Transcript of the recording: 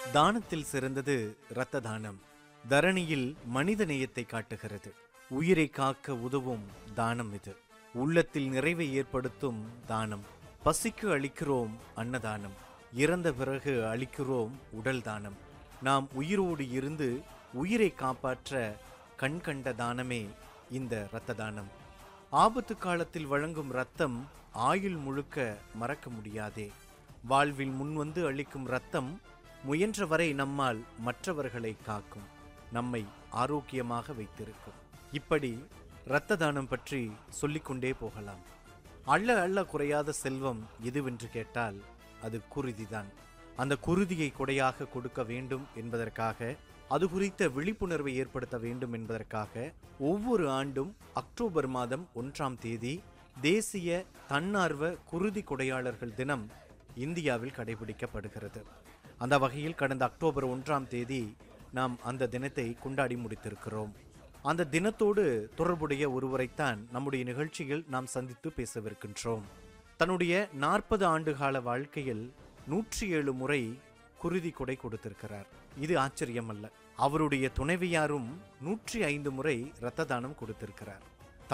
தானத்தில் சிறந்தது இரத்த தானம் தரணியில் மனித நேயத்தை காட்டுகிறது உயிரை காக்க உதவும் தானம் இது உள்ளத்தில் நிறைவை ஏற்படுத்தும் தானம் பசிக்கு அளிக்கிறோம் அன்னதானம் இறந்த பிறகு அளிக்கிறோம் உடல் தானம் நாம் உயிரோடு இருந்து உயிரை காப்பாற்ற கண் கண்ட தானமே இந்த இரத்த தானம் ஆபத்து காலத்தில் வழங்கும் ரத்தம் ஆயுள் முழுக்க மறக்க முடியாதே வாழ்வில் முன்வந்து அளிக்கும் ரத்தம் முயன்றவரை நம்மால் மற்றவர்களை காக்கும் நம்மை ஆரோக்கியமாக வைத்திருக்கும் இப்படி இரத்த தானம் பற்றி சொல்லிக்கொண்டே போகலாம் அள்ள அள்ள குறையாத செல்வம் எதுவென்று கேட்டால் அது குருதிதான் அந்த குருதியை கொடையாக கொடுக்க வேண்டும் என்பதற்காக அது குறித்த விழிப்புணர்வை ஏற்படுத்த வேண்டும் என்பதற்காக ஒவ்வொரு ஆண்டும் அக்டோபர் மாதம் ஒன்றாம் தேதி தேசிய தன்னார்வ குருதி கொடையாளர்கள் தினம் இந்தியாவில் கடைபிடிக்கப்படுகிறது அந்த வகையில் கடந்த அக்டோபர் ஒன்றாம் தேதி நாம் அந்த தினத்தை கொண்டாடி முடித்திருக்கிறோம் அந்த தினத்தோடு தொடர்புடைய ஒருவரைத்தான் நம்முடைய நிகழ்ச்சியில் நாம் சந்தித்து பேசவிருக்கின்றோம் தன்னுடைய நாற்பது ஆண்டுகால வாழ்க்கையில் நூற்றி ஏழு முறை குருதி கொடை கொடுத்திருக்கிறார் இது ஆச்சரியம் அல்ல அவருடைய துணைவியாரும் நூற்றி ஐந்து முறை இரத்த தானம் கொடுத்திருக்கிறார்